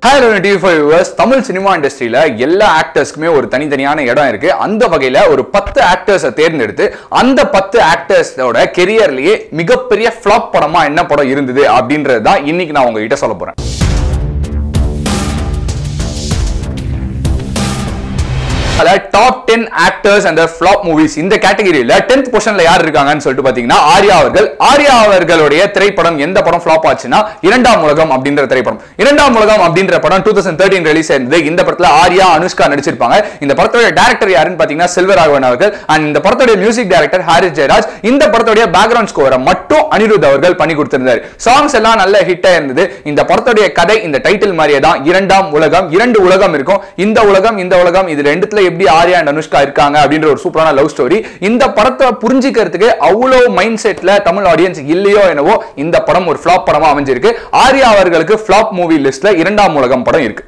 hello TV five viewers Tamil cinema இண்டஸ்ட்ரியில எல்லா ஆக்டர்ஸ்க்குமே ஒரு தனித்தனியான இடம் இருக்கு அந்த வகையில ஒரு பத்து ஆக்டர்ஸை தேர்ந்தெடுத்து அந்த பத்து ஆக்டர்ஸோட கெரியர்லயே மிகப்பெரிய ஃபிளாப் படமா என்ன படம் இருந்தது அப்படின்றது தான் இன்னைக்கு நான் உங்ககிட்ட சொல்ல போறேன் அதில் top ten actors and flop movies இந்த கேட்டகரியில டென்த் பொசிஷன்ல யார் இருக்காங்கன்னு சொல்லிட்டு பாத்தீங்கன்னா ஆர்யா அவர்கள் ஆர்யா அவர்களுடைய திரைப்படம் எந்த படம் ஃபிளாப் ஆச்சுன்னா இரண்டாம் உலகம் அப்படின்ற திரைப்படம் இரண்டாம் உலகம் அப்படின்ற படம் டூ தௌசண்ட் தேர்ட்டின் ரிலீஸ் ஆயிருந்தது இந்த படத்துல ஆர்யா அனுஷ்கா நடிச்சிருப்பாங்க இந்த படத்தோட டேரக்டர் யாருன்னு பாத்தீங்கன்னா செல்வராகவன் அவர்கள் அண்ட் இந்த படத்தோட மியூசிக் டைரக்டர் ஹாரிஸ் ஜெயராஜ் இந்த படத்தோட பேக்ரவுண்ட் ஸ்கோரை மட்டும் அனிருத் அவர்கள் பண்ணி கொடுத்திருந்தாரு சாங்ஸ் எல்லாம் நல்ல ஹிட்டா இருந்தது இந்த படத்தோட கதை இந்த டைட்டில் மாதிரியே தான் இரண்டாம் உலகம் இரண்டு உலகம் இருக்கும் இந்த உலகம் இந்த உலகம் இது ரெண்டுத்துல எப்படி ஆர்யா அண்ட் அனுஷ்கா இருக்காங்க அப்படின்ற ஒரு சூப்பரான லவ் ஸ்டோரி இந்த படத்தை புரிஞ்சுக்கிறதுக்கு அவ்வளவு மைண்ட் செட்ல தமிழ் ஆடியன்ஸ் இல்லையோ என்னவோ இந்த படம் ஒரு ஃபிளாப் படமா அமைஞ்சிருக்கு ஆர்யா அவர்களுக்கு ஃபிளாப் மூவி லிஸ்ட்ல இரண்டாம் உலகம் படம் இருக்கு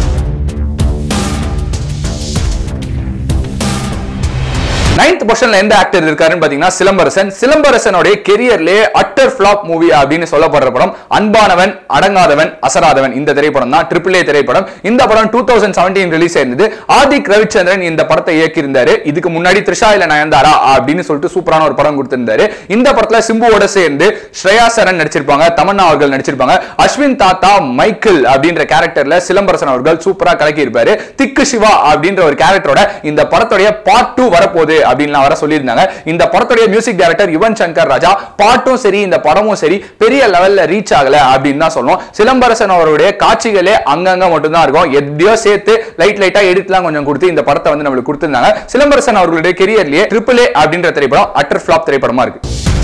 நைன்த் பொசிஷன்ல எந்த ஆக்டர் இருக்காருன்னு பாத்தீங்கன்னா சிலம்பரசன் சிலம்பரசனுடைய கெரியர்லயே அட்டர் ஃபிளாப் மூவி அப்படின்னு சொல்லப்படுற படம் அன்பானவன் அடங்காதவன் அசராதவன் இந்த திரைப்படம் தான் ட்ரிபிள் ஏ திரைப்படம் இந்த படம் டூ தௌசண்ட் செவன்டீன் ரிலீஸ் ஆயிருந்தது ஆதிக் ரவிச்சந்திரன் இந்த படத்தை இயக்கியிருந்தாரு இதுக்கு முன்னாடி த்ரிஷா இல்ல நயன்தாரா அப்படின்னு சொல்லிட்டு சூப்பரான ஒரு படம் கொடுத்திருந்தாரு இந்த படத்துல சிம்புவோட சேர்ந்து ஸ்ரேயா சரண் நடிச்சிருப்பாங்க தமன்னா அவர்கள் நடிச்சிருப்பாங்க அஸ்வின் தாத்தா மைக்கேல் அப்படின்ற கேரக்டர்ல சிலம்பரசன் அவர்கள் சூப்பரா கலக்கி இருப்பாரு திக்கு சிவா அப்படின்ற ஒரு கேரக்டரோட இந்த படத்துடைய பார்ட் டூ வரப்போகுது அப்படின்னு வர சொல்லியிருந்தாங்க இந்த படத்துடைய மியூசிக் டைரக்டர் யுவன் சங்கர் ராஜா பாட்டும் சரி இந்த படமும் சரி பெரிய லெவல்ல ரீச் ஆகல அப்படின்னு தான் சொல்லணும் சிலம்பரசன் அவருடைய காட்சிகளே அங்கங்க மட்டும் தான் இருக்கும் எதையோ சேர்த்து லைட் லைட்டா எடிட்லாம் கொஞ்சம் கொடுத்து இந்த படத்தை வந்து நம்மளுக்கு கொடுத்திருந்தாங்க சிலம்பரசன் அவர்களுடைய கெரியர்லயே ட்ரிபிள் ஏ அப்படின்ற திரைப்படம் அட்டர் ஃபிளாப் திரைப்படமா இருக்கு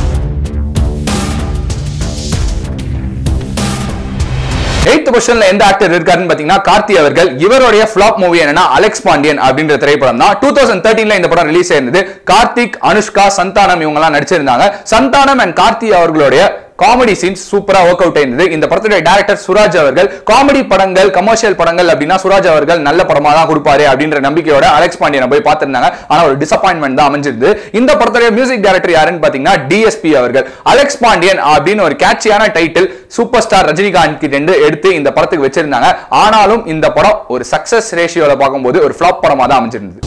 எய்த் பொசிஷன்ல எந்த ஆக்டர் இருக்காருன்னு பாத்தீங்கன்னா கார்த்தி அவர்கள் இவருடைய ஃபிளாப் மூவி என்னன்னா அலெக்ஸ் பாண்டியன் அப்படின்ற திரைப்படம் தான் டூ தௌசண்ட் தேர்ட்டீன்ல இந்த படம் ரிலீஸ் ஆயிருந்தது கார்த்திக் அனுஷ்கா சந்தானம் இவங்க எல்லாம் நடிச்சிருந்தாங்க சந்தானம் அண்ட் கார்த்தி அவர்களுடைய காமெடி சீன்ஸ் சூப்பரா ஒர்க் அவுட் ஆயிருந்தது இந்த படத்துடைய டேரக்டர் சுராஜ் அவர்கள் காமெடி படங்கள் கமர்ஷியல் படங்கள் அப்படின்னா சுராஜ் அவர்கள் நல்ல படமா தான் கொடுப்பாரு அப்படின்ற நம்பிக்கையோட அலெக்ஸ் பாண்டியனை போய் பார்த்திருந்தாங்க ஆனா ஒரு டிசப்பாயின்மெண்ட் தான் அமைஞ்சிருது இந்த படத்துடைய மியூசிக் டைரக்டர் யாருன்னு பாத்தீங்கன்னா டிஎஸ்பி அவர்கள் அலெக்ஸ் பாண்டியன் அப்படின்னு ஒரு கேட்சியான டைட்டில் சூப்பர் ஸ்டார் ரஜினிகாந்த் கிட்ட இருந்து எடுத்து இந்த படத்துக்கு வச்சிருந்தாங்க ஆனாலும் இந்த படம் ஒரு சக்சஸ் ரேஷியோல பார்க்கும்போது ஒரு ஃபிளாப் படமா தான் அமைஞ்சிருந்தது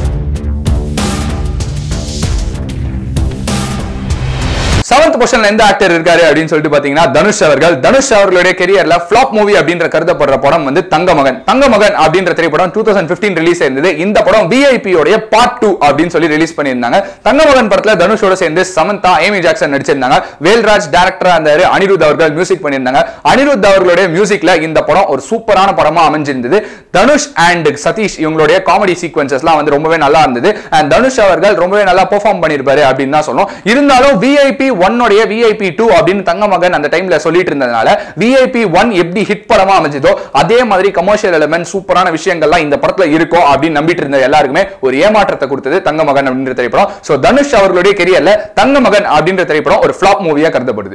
செவன்த் பொசிஷன்ல எந்த ஆக்டர் இருக்காரு அப்படின்னு சொல்லிட்டு பாத்தீங்கன்னா தனுஷ் அவர்கள் தனுஷ் அவர்களுடைய கெரியர்ல ஃபிளாப் மூவி அப்படின்ற கருதப்படுற படம் வந்து தங்கமகன் தங்கமகன் அப்படின்ற திரைப்படம் டூ தௌசண்ட் பிப்டீன் ரிலீஸ் ஆயிருந்தது இந்த படம் விஐபி உடைய பார்ட் டூ அப்படின்னு சொல்லி ரிலீஸ் பண்ணியிருந்தாங்க தங்கமகன் படத்துல தனுஷோட சேர்ந்து சமந்தா ஏமி ஜாக்சன் நடிச்சிருந்தாங்க வேல்ராஜ் டேரக்டரா இருந்தாரு அனிருத் அவர்கள் மியூசிக் பண்ணியிருந்தாங்க அனிருத் அவர்களுடைய மியூசிக்ல இந்த படம் ஒரு சூப்பரான படமா அமைஞ்சிருந்தது தனுஷ் அண்ட் சதீஷ் இவங்களுடைய காமெடி சீக்வன்சஸ்லாம் வந்து ரொம்பவே நல்லா இருந்தது அண்ட் தனுஷ் அவர்கள் ரொம்பவே நல்லா பெர்ஃபார்ம் பண்ணிருப்பாரு அப்படின்னு தான் சொல்லணும் இருந்தாலும் விஐபி ஒன்னுடைய விஐபி டூ அப்படின்னு தங்கமகன் அந்த டைம்ல சொல்லிட்டு இருந்ததுனால விஐபி ஒன் எப்படி ஹிட் படமா அமைஞ்சதோ அதே மாதிரி கமர்ஷியல் எலிமெண்ட் சூப்பரான விஷயங்கள்லாம் இந்த படத்துல இருக்கும் அப்படின்னு நம்பிட்டு இருந்த எல்லாருக்குமே ஒரு ஏமாற்றத்தை கொடுத்தது தங்கமகன் அப்படின்ற திரைப்படம் சோ தனுஷ் அவர்களுடைய கெரியர்ல தங்கமகன் அப்படின்ற திரைப்படம் ஒரு ஃபிளாப் மூவியா கருதப்படுது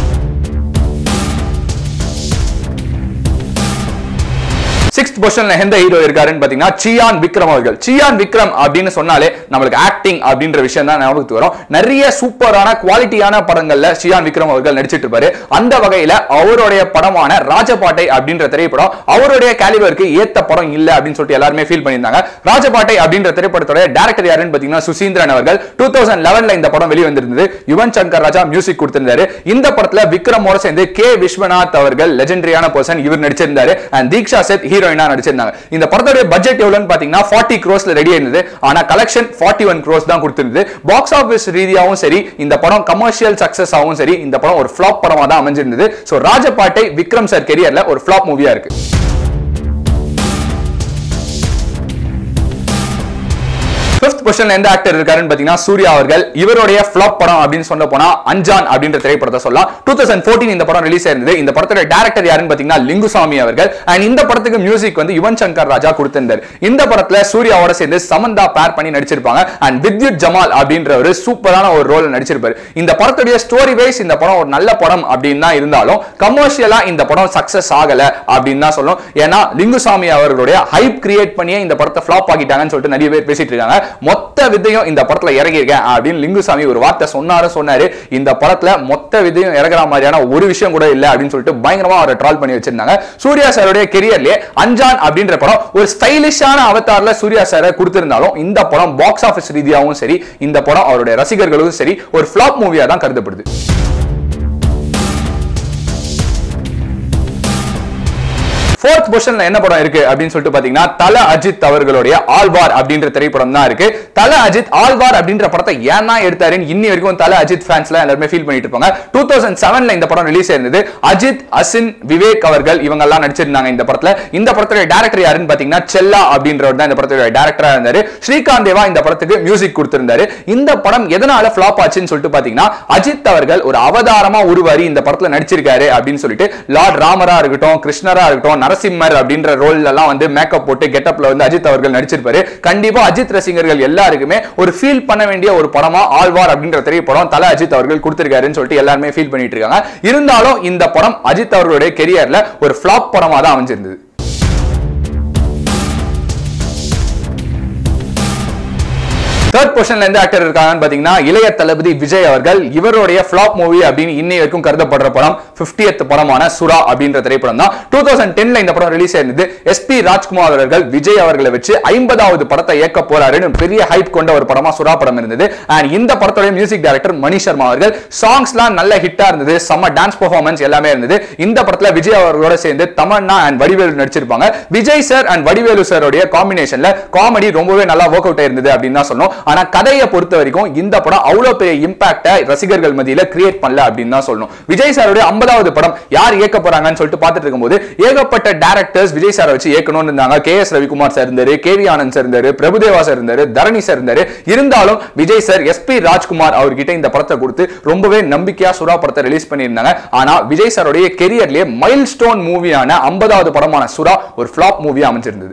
சிக்ஸ்த் பொசிஷன்ல எந்த ஹீரோ இருக்காருன்னு பாத்தீங்கன்னா சியான் விக்ரம் அவர்கள் சியான் விக்ரம் அப்படின்னு சொன்னாலே நம்மளுக்கு ஆக்டிங் அப்படின்ற விஷயம் தான் ஞாபகத்துக்கு வரும் நிறைய சூப்பரான குவாலிட்டியான படங்கள்ல சியான் விக்ரம் அவர்கள் நடிச்சிட்டு இருப்பாரு அந்த வகையில அவருடைய படமான ராஜபாட்டை அப்படின்ற திரைப்படம் அவருடைய கேலிபருக்கு ஏத்த படம் இல்ல அப்படின்னு சொல்லிட்டு எல்லாருமே ஃபீல் பண்ணியிருந்தாங்க ராஜபாட்டை அப்படின்ற திரைப்படத்தோட டேரக்டர் யாருன்னு பாத்தீங்கன்னா சுசீந்திரன் அவர்கள் டூ தௌசண்ட் லெவன்ல இந்த படம் வெளிவந்திருந்தது யுவன் சங்கர் ராஜா மியூசிக் கொடுத்திருந்தாரு இந்த படத்துல விக்ரமோட சேர்ந்து கே விஸ்வநாத் அவர்கள் லெஜெண்டரியான பர்சன் இவர் நடிச்சிருந்தாரு அண்ட் தீக்ஷா செத் ஹீரோயினா நடிச்சிருந்தாங்க இந்த படத்தோட பட்ஜெட் எவ்வளவுன்னு பாத்தீங்கன்னா ஃபார்ட்டி க்ரோஸ்ல ரெடி இருந்தது ஆனா கலெக்ஷன் ஃபார்ட்டி ஒன் க்ரோஸ் தான் கொடுத்திருந்தது பாக்ஸ் ஆபீஸ் ரீதியாகவும் சரி இந்த படம் கமர்ஷியல் சக்சஸ் ஆகவும் சரி இந்த படம் ஒரு ஃபிளாப் படமா தான் அமைஞ்சிருந்தது சோ ராஜபாட்டை விக்ரம் சார் கெரியர்ல ஒரு ஃபிளாப் மூவியா இருக்கு ஃபிஃப்த் பொசிஷன்ல எந்த ஆக்டர் இருக்காருன்னு பாத்தீங்கன்னா சூர்யா அவர்கள் இவருடைய ஃபிளாப் படம் அப்படின்னு சொல்ல போனா அஞ்சான் அப்படின்ற திரைப்படத்தை சொல்லலாம் டூ தௌசண்ட் ஃபோர்டீன் இந்த படம் ரிலீஸ் ஆயிருந்தது இந்த படத்தோட டேரக்டர் யாருன்னு பாத்தீங்கன்னா லிங்குசாமி அவர்கள் அண்ட் இந்த படத்துக்கு மியூசிக் வந்து யுவன் சங்கர் ராஜா கொடுத்திருந்தார் இந்த படத்துல சூர்யாவோட சேர்ந்து சமந்தா பேர் பண்ணி நடிச்சிருப்பாங்க அண்ட் வித்யுத் ஜமால் அப்படின்ற ஒரு சூப்பரான ஒரு ரோல் நடிச்சிருப்பாரு இந்த படத்துடைய ஸ்டோரி வைஸ் இந்த படம் ஒரு நல்ல படம் அப்படின்னு தான் இருந்தாலும் கமர்ஷியலா இந்த படம் சக்சஸ் ஆகல அப்படின்னு தான் சொல்லணும் ஏன்னா லிங்குசாமி அவர்களுடைய ஹைப் கிரியேட் பண்ணியே இந்த படத்தை ஃபிளாப் ஆகிட்டாங்கன்னு சொல்லிட்டு நிறைய பேர் பேசிட்டு இருக்காங்க மொத்த வித்தையும் இந்த படத்துல இறங்கியிருக்கேன் அப்படின்னு லிங்குசாமி ஒரு வார்த்தை சொன்னாரு சொன்னாரு இந்த படத்துல மொத்த வித்தையும் இறங்குற மாதிரியான ஒரு விஷயம் கூட இல்ல அப்படின்னு சொல்லிட்டு பயங்கரமா அவரை ட்ரால் பண்ணி வச்சிருந்தாங்க சூர்யா சாருடைய கெரியர்லயே அஞ்சான் அப்படின்ற படம் ஒரு ஸ்டைலிஷான அவதாரில் சூர்யா சாரை கொடுத்திருந்தாலும் இந்த படம் பாக்ஸ் ஆஃபீஸ் ரீதியாகவும் சரி இந்த படம் அவருடைய ரசிகர்களுக்கும் சரி ஒரு ஃபிளாப் மூவியா தான் கருதப்படுது ஃபோர்த் பொசிஷன்ல என்ன படம் இருக்கு அப்படின்னு சொல்லிட்டு பாத்தீங்கன்னா தல அஜித் அவர்களுடைய ஆல்வார் அப்படின்ற திரைப்படம் தான் இருக்கு தல அஜித் ஆல்வார் அப்படின்ற படத்தை ஏன்னா எடுத்தாருன்னு இன்னி வரைக்கும் தல அஜித் ஃபேன்ஸ்ல எல்லாருமே ஃபீல் பண்ணிட்டு இருப்பாங்க டூ தௌசண்ட் செவன்ல இந்த படம் ரிலீஸ் ஆயிருந்தது அஜித் அசின் விவேக் அவர்கள் இவங்க எல்லாம் நடிச்சிருந்தாங்க இந்த படத்துல இந்த படத்துடைய டேரக்டர் யாருன்னு பாத்தீங்கன்னா செல்லா அப்படின்றவர் தான் இந்த படத்துடைய டேரக்டரா இருந்தாரு ஸ்ரீகாந்த் தேவா இந்த படத்துக்கு மியூசிக் கொடுத்திருந்தாரு இந்த படம் எதனால ஃபிளாப் ஆச்சுன்னு சொல்லிட்டு பாத்தீங்கன்னா அஜித் அவர்கள் ஒரு அவதாரமா உருவாரி இந்த படத்துல நடிச்சிருக்காரு அப்படின்னு சொல்லிட்டு லார்ட் ராமரா இருக்கட்டும் கிருஷ்ணரா இருக்கட்டும் நரசிம்மர் அப்படின்ற ரோல் எல்லாம் வந்து மேக்கப் போட்டு கெட்டப்ல வந்து அஜித் அவர்கள் நடிச்சிருப்பாரு கண்டிப்பா அஜித் ரசிகர்கள் எல்லாருக்குமே ஒரு ஃபீல் பண்ண வேண்டிய ஒரு படமா ஆழ்வார் அப்படின்ற திரைப்படம் தல அஜித் அவர்கள் கொடுத்திருக்காருன்னு சொல்லிட்டு எல்லாருமே ஃபீல் பண்ணிட்டு இருக்காங்க இருந்தாலும் இந்த படம் அஜித் அவர்களுடைய கெரியர்ல ஒரு ஃபிளாப் படமா தான் அமைஞ்சிருந்தது தேர்ட் பொசிஷன்ல எந்த ஆக்டர் இருக்காங்கன்னு பாத்தீங்கன்னா இளைய தளபதி விஜய் அவர்கள் இவருடைய ஃபிளாப் மூவி அப்படின்னு இன்னை வரைக்கும் கருதப்படுற படம் 50th படமான சுறா அப்படின்ற திரைப்படம் தான் டூ தௌசண்ட் டென்ல இந்த படம் ரிலீஸ் ஆயிருந்தது எஸ்பி ராஜ்குமார் அவர்கள் விஜய் அவர்களை வச்சு ஐம்பதாவது படத்தை இயக்க போறாருன்னு பெரிய ஹைப் கொண்ட ஒரு படமா சுறா படம் இருந்தது அண்ட் இந்த படத்தோட மியூசிக் டைரக்டர் மணி சர்மா அவர்கள் சாங்ஸ்லாம் நல்ல ஹிட்டா இருந்தது செம்ம டான்ஸ் பெர்ஃபார்மன்ஸ் எல்லாமே இருந்தது இந்த படத்துல விஜய் அவர்களோட சேர்ந்து தமன்னா அண்ட் வடிவேலு நடிச்சிருப்பாங்க விஜய் சார் அண்ட் வடிவேலு சாரோடைய காம்பினேஷன்ல காமெடி ரொம்பவே நல்லா ஒர்க் அவுட் ஆயிருந்தது அப்படின்னு தான் சொன்னோம் ஆனா கதையை பொறுத்த வரைக்கும் இந்த படம் அவ்வளவு பெரிய இம்பாக்ட ரசிகர்கள் மத்தியில கிரியேட் பண்ணல அப்படின்னு தான் சொல்லணும் விஜய் சாருடைய ஐம்பதாவது படம் யார் இயக்க போறாங்கன்னு சொல்லிட்டு பார்த்துட்டு இருக்கும்போது ஏகப்பட்ட டேரக்டர்ஸ் விஜய் சாரை வச்சு இயக்கணும்னு இருந்தாங்க கே எஸ் ரவிக்குமார் சார் இருந்தாரு கே வி ஆனந்த் சார் இருந்தாரு பிரபுதேவா சார் இருந்தாரு தரணி சார் இருந்தாரு இருந்தாலும் Vijay sir S P Rajkumar அவர்கிட்ட இந்த படத்தை கொடுத்து ரொம்பவே நம்பிக்கையா சுறா படத்தை ரிலீஸ் பண்ணியிருந்தாங்க ஆனா விஜய் சாருடைய கெரியர்லயே மைல் ஸ்டோன் மூவியான ஐம்பதாவது படமான சுறா ஒரு ஃபிளாப் மூவியா அமைஞ்சிருந்தது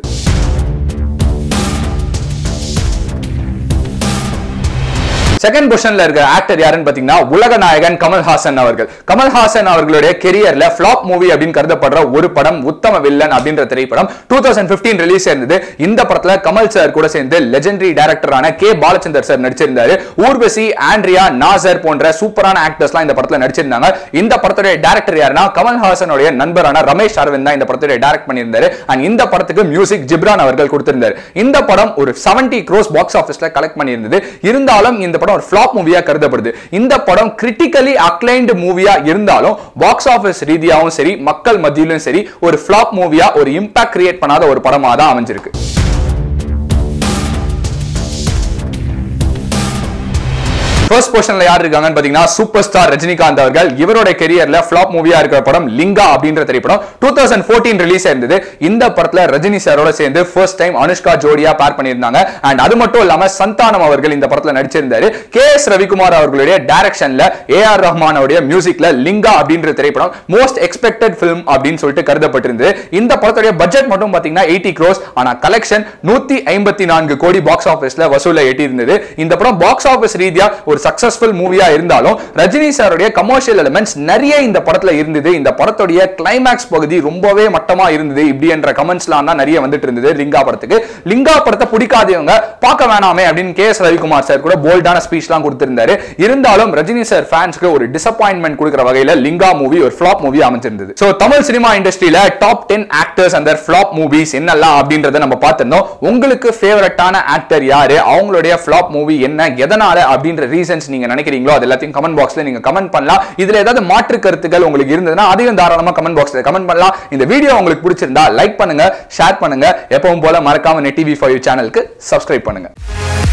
செகண்ட் பொசிஷன்ல இருக்கிற ஆக்டர் யாருன்னு பாத்தீங்கன்னா உலக நாயகன் கமல்ஹாசன் அவர்கள் கமல்ஹாசன் அவர்களுடைய கெரியர்ல ஃபிளாப் மூவி அப்படின்னு கருதப்படுற ஒரு படம் உத்தம வில்லன் அப்படின்ற திரைப்படம் டூ தௌசண்ட் பிப்டீன் ரிலீஸ் இருந்தது இந்த படத்துல கமல் சார் கூட சேர்ந்து லெஜெண்டரி டைரக்டரான கே பாலச்சந்தர் சார் நடிச்சிருந்தாரு ஊர்வசி ஆண்ட்ரியா நாசர் போன்ற சூப்பரான ஆக்டர்ஸ்லாம் இந்த படத்துல நடிச்சிருந்தாங்க இந்த படத்துடைய டேரக்டர் யாருன்னா கமல்ஹாசனுடைய நண்பரான ரமேஷ் அரவிந்த் தான் இந்த படத்துடைய டைரக்ட் பண்ணியிருந்தாரு அண்ட் இந்த படத்துக்கு மியூசிக் ஜிப்ரான் அவர்கள் கொடுத்திருந்தாரு இந்த படம் ஒரு 70 க்ரோஸ் பாக்ஸ் ஆஃபீஸ்ல கலெக்ட் பண்ணியிருந்தது இருந்தாலும் இந்த படம் ஒரு ஃபிளாப் மூவியா கருதப்படுது இந்த படம் கிரிட்டிக்கலி அக்ளைன்டு மூவியா இருந்தாலும் பாக்ஸ் ஆஃபீஸ் ரீதியாகவும் சரி மக்கள் மத்தியிலும் சரி ஒரு ஃபிளாப் மூவியா ஒரு இம்பாக்ட் கிரியேட் பண்ணாத ஒரு படமா தான் அமைஞ்சிருக்கு ஃபர்ஸ்ட் பொசிஷன்ல யார் இருக்காங்கன்னு பாத்தீங்கன்னா சூப்பர் ஸ்டார் ரஜினிகாந்த் அவர்கள் இவரோட கெரியர்ல ஃபிளாப் மூவியா இருக்கிற படம் லிங்கா அப்படின்ற திரைப்படம் டூ தௌசண்ட் ஃபோர்டீன் ரிலீஸ் ஆயிருந்தது இந்த படத்துல ரஜினி சாரோட சேர்ந்து ஃபர்ஸ்ட் டைம் அனுஷ்கா ஜோடியா பேர் பண்ணியிருந்தாங்க அண்ட் அது மட்டும் இல்லாம சந்தானம் அவர்கள் இந்த படத்துல நடிச்சிருந்தாரு கே எஸ் ரவிக்குமார் அவர்களுடைய டைரக்ஷன்ல ஏ ஆர் ரஹ்மானோடைய மியூசிக்ல லிங்கா அப்படின்ற திரைப்படம் மோஸ்ட் எக்ஸ்பெக்டட் ஃபிலிம் அப்படின்னு சொல்லிட்டு கருதப்பட்டிருந்தது இந்த படத்துடைய பட்ஜெட் மட்டும் பாத்தீங்கன்னா எயிட்டி க்ரோஸ் ஆனா கலெக்ஷன் நூத்தி ஐம்பத்தி நான்கு கோடி பாக்ஸ் ஆபீஸ்ல வசூல எட்டி இருந்தது இந்த படம் பாக்ஸ் ஆபீஸ் ரீதியா ஒரு சக்சஸ்ஃபுல் மூவியா இருந்தாலும் ரஜினி சாருடைய கமர்ஷியல் எலிமெண்ட்ஸ் நிறைய இந்த படத்துல இருந்தது இந்த படத்துடைய கிளைமேக்ஸ் பகுதி ரொம்பவே மட்டமா இருந்தது இப்படி என்ற கமெண்ட்ஸ்லாம் தான் நிறைய வந்துட்டு இருந்தது லிங்கா படத்துக்கு லிங்கா படத்தை பிடிக்காதவங்க பார்க்க வேணாமே அப்படின்னு கே எஸ் ரவிக்குமார் சார் கூட போல்டான ஸ்பீச்லாம் கொடுத்திருந்தாரு இருந்தாலும் ரஜினி சார் ஃபேன்ஸ்க்கு ஒரு டிசப்பாயின்மெண்ட் கொடுக்குற வகையில லிங்கா மூவி ஒரு ஃபிளாப் மூவி அமைஞ்சிருந்தது சோ தமிழ் சினிமா இண்டஸ்ட்ரியில டாப் டென் ஆக்டர்ஸ் அந்த ஃபிளாப் மூவிஸ் என்னெல்லாம் அப்படின்றத நம்ம பார்த்திருந்தோம் உங்களுக்கு ஃபேவரட்டான ஆக்டர் யாரு அவங்களுடைய ஃபிளாப் மூவி என்ன எதனால அப்படின்ற ரீசன்ஸ் நீங்க நினைக்கிறீங்களோ அது எல்லாத்தையும் கமெண்ட் பாக்ஸ்ல நீங்க கமெண்ட் பண்ணலாம் இதுல ஏதாவது மாற்று கருத்துக்கள் உங்களுக்கு இருந்ததுன்னா அதையும் தாராளமா கமெண்ட் பாக்ஸ்ல கமெண்ட் பண்ணலாம் இந்த வீடியோ உங்களுக்கு பிடிச்சிருந்தா லைக் பண்ணுங்க ஷேர் பண்ணுங்க எப்பவும் போல மறக்காம நெட் டிவி ஃபார் யூ சேனலுக்கு சப்ஸ்கிரைப் பண்ணுங்க